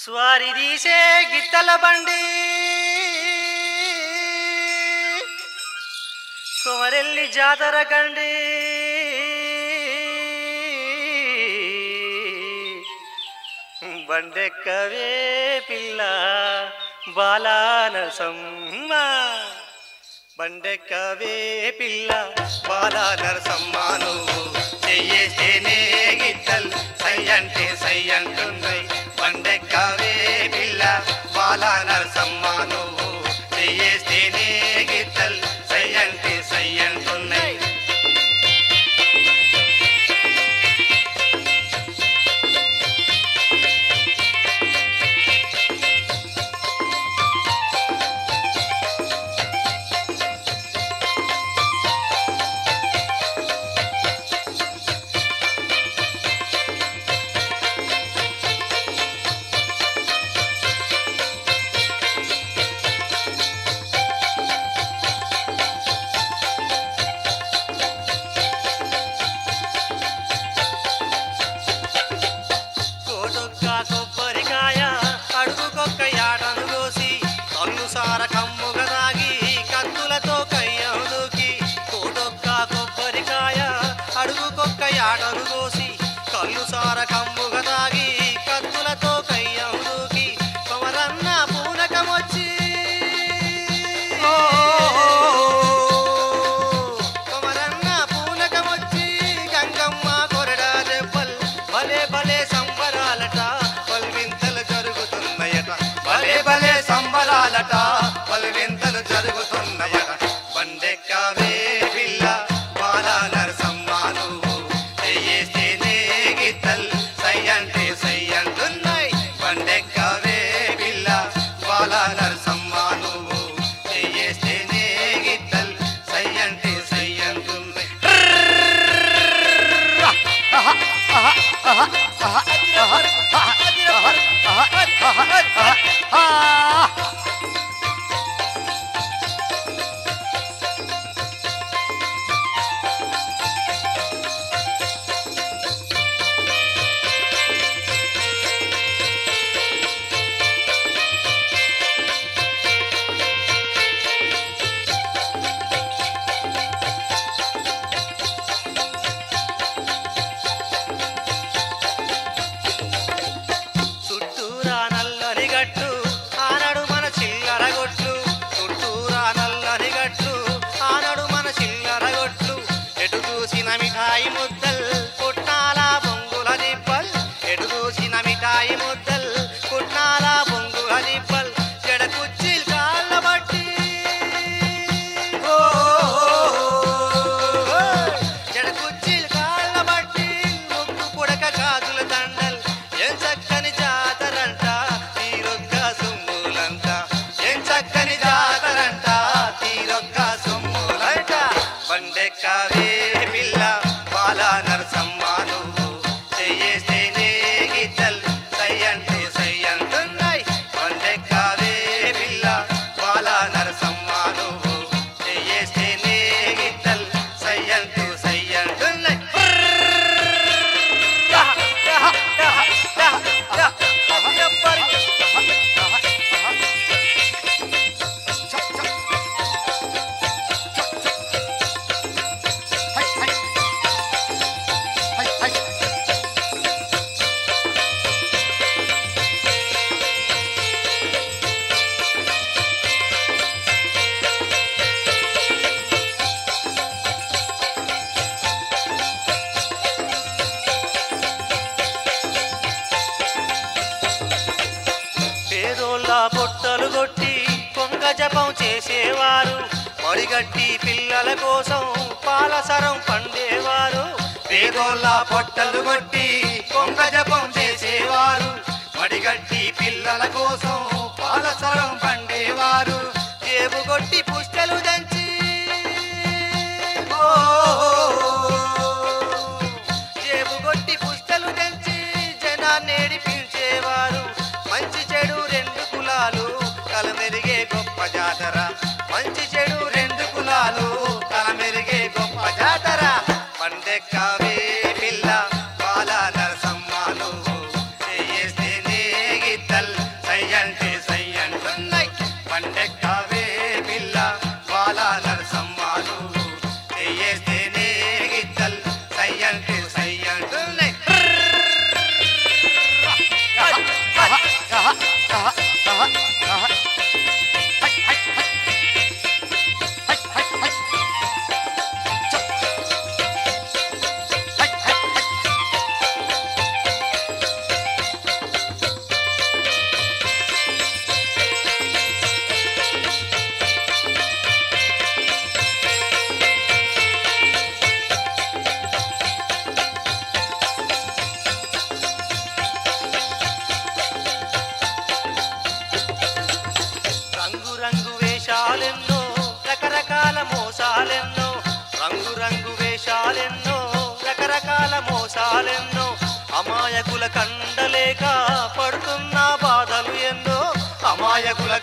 స్వారి తీసే గిత్తల బండి కొమరెల్లి జాతర కండి బండెక్కవే పిల్ల బాలానసమ్మ బండెక్కవే పిల్ల బాలా నరసమ్మాను చెయ్యేస్తేనే గిద్దల్ సై అంటే సై అంటున్నాయి బండెక్కవే పిల్ల బాలా నరసమ్మాను చెయ్యేస్తేనే గిద్దల్ సై అంటే సై అంటున్నాయి కోటొక్క కొబ్బరికాయ అడుగుకొక్క యాటను కోసి కన్ను సార కమ్ముగ దాగి కత్తులతో కయ్యం దూకి కోటొక్క కొబ్బరికాయ అడుగుకొక్క యాటను కోసి కళ్ళు సార కమ్ముగ దాగి కత్తులతో కయ్యం దూకి కొమరన్న పూనకమొచ్చి కొమరన్న పూనకమొచ్చి గంగమ్మ కొరడా దెబ్బల్ భలే భలే సంబరాలట పల్వింతలు జరుగుతున్నాయట భలే భలే సంబరాలట పల్వింతలు జరుగుతున్నాయట బండెక్కవే పిల్ల బాలా నరసమ్మాను చెయ్యేస్తేనే గిత్తల్ సై అంటే సై అంటున్నాయి బండెక్కవే పిల్ల బాలా నరసమ్మాను చెయ్యేస్తేనే గిత్తల్ సై అంటే సై అంటున్నాయి చుట్టూరా నల్లని గట్టు ఆనడు మన చిల్లర గొట్లు చుట్టూరా నల్లని గట్టు ఆనడు మన చిల్లర గొట్లు ఎటు చూసిన మిఠాయి ముద్దల్ పుట్నాల బొంగుల దిబ్బల్ ఎటు చూసిన మిఠాయి ముద్దల్ పుట్నాల బొంగుల దిబ్బల్ జడ కుచ్చిల్ కాళ్ళ బట్టి ఓ జడ కుచ్చిల్ కాళ్ళ బట్టి ముక్కు పుడక కాదుల దండల్ ఏం చక్కని జాతరంట తీరొక్క సొమ్ములంట ఏం చక్కని జాతరంట తీరొక్క సొమ్ములంట బండెక్కవే పిల్ల బాలా నరసమ్మాను చెయ్యేస్తేనే గిత్తల్ సై అంటే సై అంటున్నాయి బండెక్కవే పిల్ల బాలా నరసమ్మాను చెయ్యేస్తేనే గిత్తల్ సై అంటూ సై అంటున్నాయి పేదోళ్ళ పొట్టలు కొట్టి కొంగ జపం చేసేవారు మడిగట్టి పిల్లల కోసం పాలసరం పండేవారు పేదోళ్ళ పొట్టలు కొట్టి కొంగ జపం చేసేవారు మడిగట్టి పిల్లల కోసం పాలసరం పండేవారు జేబు కొట్టి పుస్తలు దంచి ఓ జేబు కొట్టి పుస్తలు దంచి జనాన్ని పిలిచేవారు మంచి చెడు రెండు కులాలు కలమెరిగే గొప్ప జాతర మంచి చెడు రెండు కులాలు కలమెరిగే గొప్ప జాతర పండెక్కవే పిల్ల బాల నరసమ్మాను చేయేస్తేనే గిత్తల్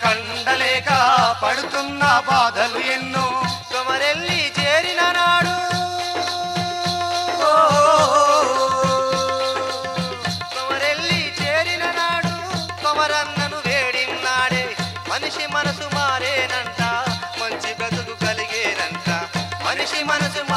కండలేక పడుతున్న బాధలు ఎన్నో కొమరెల్లి చేరిన నాడు కొమరెల్లి చేరిన నాడు కొమరన్నను వేడిన్నాడే మనిషి మనసు మారేనంట మంచి బ్రతుకు కలిగేనంట మనిషి మనసు